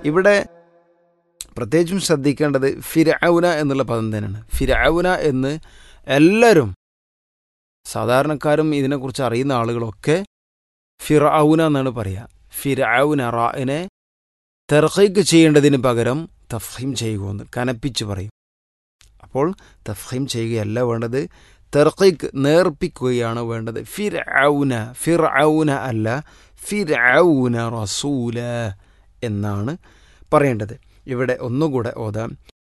ഇവിടെ പ്രത്യേകിച്ചും ശ്രദ്ധിക്കേണ്ടത് ഫിരൗന എന്നുള്ള പദം തന്നെയാണ് ഫിരൗന എന്ന് എല്ലാവരും സാധാരണക്കാരും ഇതിനെക്കുറിച്ച് അറിയുന്ന ആളുകളൊക്കെ ഫിറൌന എന്നാണ് പറയുക ഫിറൌന റാഇനെ തെർഹീക്ക് ചെയ്യേണ്ടതിന് പകരം തഫ്ഹീം ചെയ്യുമെന്ന് കനപ്പിച്ച് പറയും അപ്പോൾ തഫ്ഹീം ചെയ്യുകയല്ല വേണ്ടത് തെർഹീക്ക് നേർപ്പിക്കുകയാണ് വേണ്ടത് ഫിർഔന ഫിർഔന അല്ല ഫിർഔന റസൂല എന്നാണ് പറയേണ്ടത് ഇവിടെ ഒന്നുകൂടെ ഓതാം